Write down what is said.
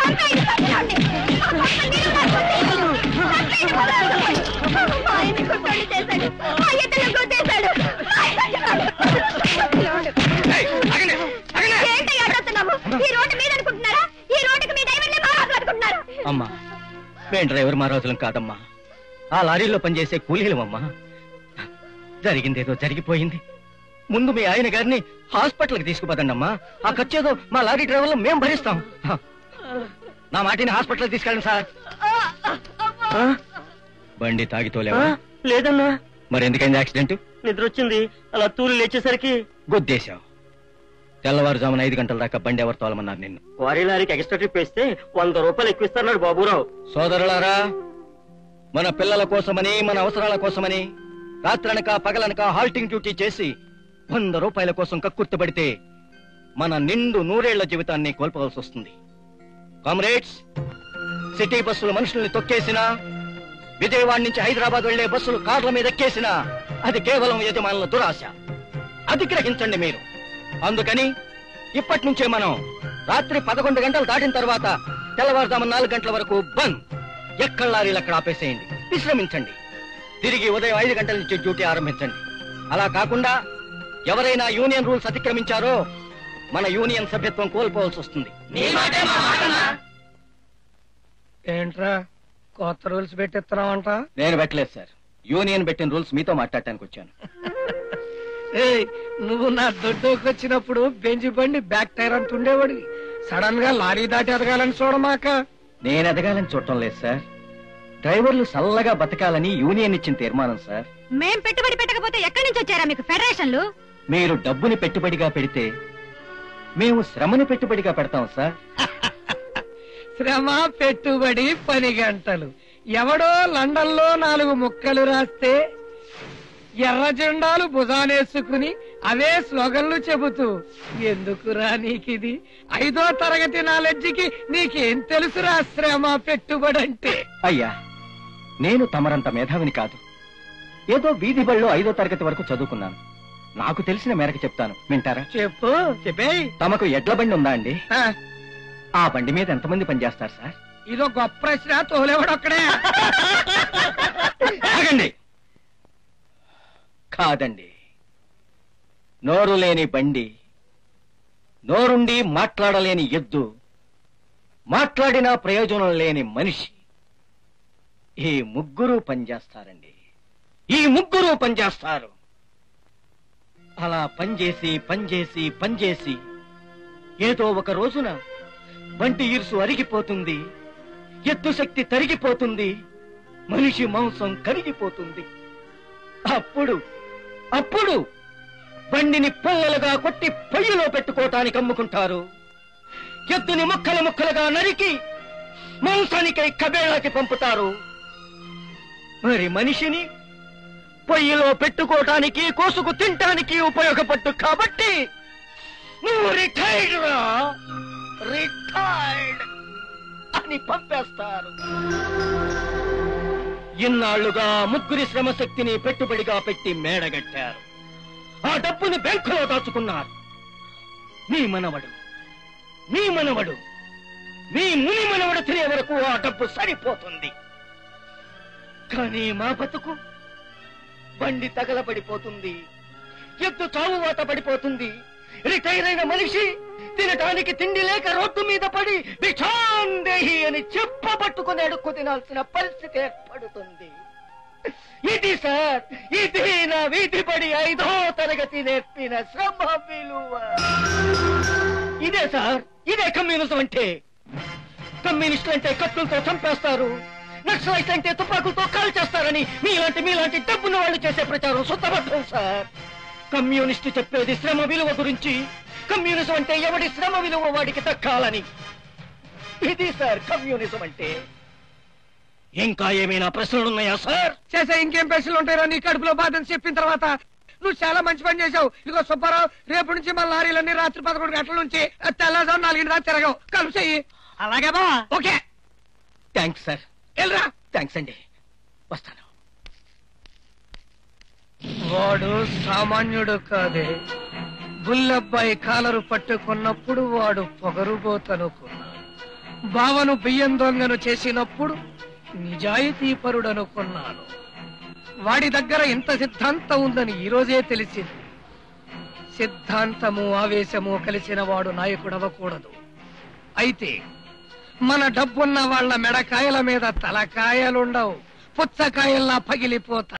చంపేయండి, చంపేయండి. ఆ పక్క నీళ్ళు రాసుకుంటే, చంపేయండి, వదలొద్దు. మా ఆయన్ని గుడ్డోడు చేశాడు. మా ఇద్దరు గుద్దేశాడు. ఏంటి అడ్డొస్తున్నావు? ఈ రోడ్డు మీద అనుకుంటున్నారా ఈ రోడ్డుకి మీ డ్రైవర్లే మహారాజు అనుకుంటున్నారా అమ్మా మేం డ్రైవర్ మహారాజులం కాదమ్మా ఆ లారీలో పనిచేసే కూలీలమమ్మా జరిగిందేదో జరిగిపోయింది ముందు మీ ఆయన గారిని హాస్పిటల్కి తీసుకుపోదండి అమ్మా ఆ ఖర్చు ఏదో మా లారీ డ్రైవర్లు మేం భరిస్తాం హ. నా మాటిని హాస్పిటల్కి తీసుకెళ్ళండి సార్ బండి తాగితోలేవా లేదన్నా మరి ఎందుకైంది యాక్సిడెంట్ నిద్ర వచ్చింది అలా తూలి లేచేసరికి గుద్దేశావు తెల్లవారుజామున ఐదు గంటల దాకా బండి ఎవరు తోలమన్నారు నిన్ను క్వారీ లారీకి ఎక్స్ట్రా ట్రిప్ వేస్తే వంద రూపాయలు ఎక్కువిస్తున్నాడు బాబురావు సోదరులారా మన పిల్లల కోసమని మన అవసరాల కోసమని రాత్రనక పగలనక హాల్టింగ్ డ్యూటీ చేసి వంద రూపాయల కోసం కక్కుర్తబడితే మన నిండు నూరేళ్ల జీవితాన్ని కోల్పోవాల్సి వస్తుంది కామ్రేడ్స్ సిటీ బస్సులు మనుషుల్ని తొక్కేసినా విజయవాడ నుంచి హైదరాబాద్ వెళ్లే బస్సులు కార్ల మీద ఎక్కేసినా అది కేవలం యజమానుల దురాశ అది గ్రహించండి మీరు అందుకని ఇప్పటి నుంచే మనం రాత్రి పదకొండు గంటలు దాటిన తర్వాత తెల్లవారుజాము నాలుగు గంటల వరకు బంద్ ఎక్కడ లారీలు అక్కడ ఆపేసేయండి విశ్రమించండి తిరిగి ఉదయం ఐదు గంటల నుంచి డ్యూటీ ఆరంభించండి అలా కాకుండా ఎవరైనా యూనియన్ రూల్స్ అతిక్రమించారో మన యూనియన్ సభ్యత్వం కోల్పోవాల్సి వస్తుంది ఏంట్రా కొత్త రూల్స్ పెట్టిస్తున్నావంట నేను పెట్టలేదు సార్ యూనియన్ పెట్టిన రూల్స్ మీతో మాట్లాడటానికి వచ్చాను ఏయ్ నువ్వు నా దొడ్డుకు వచ్చినప్పుడు బెంచి బండి బ్యాక్ టైర్ అంటుండేవాడివి సడన్ గా లారీ దాటి ఎదగాలని చూడమాక నేను ఎదగాలని చూడటం లేదు సార్ డ్రైవర్లు సల్లగా బతకాలని యూనియన్ ఇచ్చిన తీర్మానం సార్ మేం పెట్టుబడి పెట్టకపోతే ఎక్కడి నుంచి వచ్చారా మీకు ఫెడరేషన్లు మీరు డబ్బుని పెట్టుబడిగా పెడితే మేము శ్రమని పెట్టుబడిగా పెడతాం సార్ శ్రమ పెట్టుబడి పని గంటలు ఎవడో లండన్ లో నాలుగు ముక్కలు రాస్తే ఎర్ర జెండాలు భుజానేసుకుని అవే స్లోగన్లు చెబుతూ ఎందుకురా నీకిది ఐదో తరగతి నాలెడ్జికి నీకేం తెలుసురా శ్రమ పెట్టుబడి అంటే అయ్యా నేను తమరంత మేధావిని కాదు ఏదో వీధి బడిలో ఐదో తరగతి వరకు చదువుకున్నాను నాకు తెలిసిన మేరకు చెప్తాను వింటారా చెప్పు చెప్పేయ్ తమకు ఎడ్ల బండి ఉందా అండి ఆ, ఆ బండి మీద ఎంతమంది పనిచేస్తారు సార్ ఇదో గొప్ప ప్రశ్న తోలేవాడు ఒక్కడే ఆగండి కాదండి నోరు లేని బండి నోరుండి మాట్లాడలేని ఎద్దు మాట్లాడినా ప్రయోజనం లేని మనిషి ఈ ముగ్గురు పనిచేస్తారండి ఈ ముగ్గురు పనిచేస్తారు అలా పనిచేసి పనిచేసి పనిచేసి ఏదో ఒక రోజున బంటి ఇరుసు అరిగిపోతుంది ఎత్తు శక్తి తరిగిపోతుంది మనిషి మాంసం కరిగిపోతుంది అప్పుడు అప్పుడు బండిని పొల్లలుగా కొట్టి పొయ్యిలో పెట్టుకోవటానికి అమ్ముకుంటారు ఎద్దుని ముక్కలు ముక్కలుగా నరికి మాంసానికై కబేళాకి పంపుతారు మరి మనిషిని పొయ్యిలో పెట్టుకోవటానికి కోసుకు తినటానికి ఉపయోగపట్టు కాబట్టి నువ్వు రిటైర్డ్ రా రిటైర్డ్ అని పంపేస్తారు ఇన్నాళ్లుగా ముగ్గురి శ్రమశక్తిని పెట్టుబడిగా పెట్టి మేడగట్టారు ఆ డబ్బుని బ్యాంకులో దాచుకున్నారు మీ మనవడు మీ మనవడు మీ ముని మనవడు తినే వరకు ఆ డబ్బు సరిపోతుంది కానీ మా బతుకు బండి తగలబడిపోతుంది ఎద్దు చావువాత పడిపోతుంది రిటైర్ అయిన మనిషి తినటానికి తిండి లేక రోడ్డు మీద పడి భిక్షాందేహి అని చెప్పబట్టుకుని అడుక్కు తినాల్సిన పరిస్థితి ఏర్పడుతుంది ఇది సార్ ఇది నా వీధి పడి ఐదో తరగతి నేర్పిన శ్రమ విలువ ఇదే సార్ ఇదే కమ్యూనిజం అంటే కమ్యూనిస్టులు అంటే కత్తులతో చంపేస్తారు నక్సలైట్ అంటే తుపాకులతో కాల్ చేస్తారని మీలాంటి మీలాంటి డబ్బును వాళ్ళు చేసే ప్రచారం శుద్ధబద్ధం సార్ కమ్యూనిస్టు చెప్పేది శ్రమ విలువ గురించి కమ్యూనిజం అంటే ఎవడి శ్రమ విలువ వాడికి దక్కాలని ఇది సార్ కమ్యూనిజం అంటే ఇంకా ఏమైనా ప్రశ్నలున్నాయా సార్ చేసే ఇంకేం ప్రశ్నలు ఉంటాయో నీ కడుపులో బాధని చెప్పిన తర్వాత నువ్వు చాలా మంచి పని చేసావు ఇదిగో సుబ్బారావు రేపు నుంచి మన లారీలన్నీ రాత్రి పదకొండు గంటల నుంచి తెల్లజాము నాలుగింటి దాకా తిరగవు కలుపు చెయ్యి అలాగే బా ఓకే థ్యాంక్స్ సార్ వెళ్ళరా థ్యాంక్స్ అండి వస్తాను వాడు సామాన్యుడు కాదే బుల్లబ్బాయి కాలరు పట్టుకున్నప్పుడు వాడు పొగరుబోతనుకున్నాడు బావను బియ్యం దొంగను చేసినప్పుడు నిజాయితీ పరుడనుకున్నాను వాడి దగ్గర ఇంత సిద్ధాంతం ఉందని ఈ రోజే తెలిసింది సిద్ధాంతము ఆవేశము కలిసిన వాడు నాయకుడవకూడదు అయితే మన డబ్బున్న వాళ్ళ మెడకాయల మీద తలకాయలుండవు పుచ్చకాయల్లా పగిలిపోతా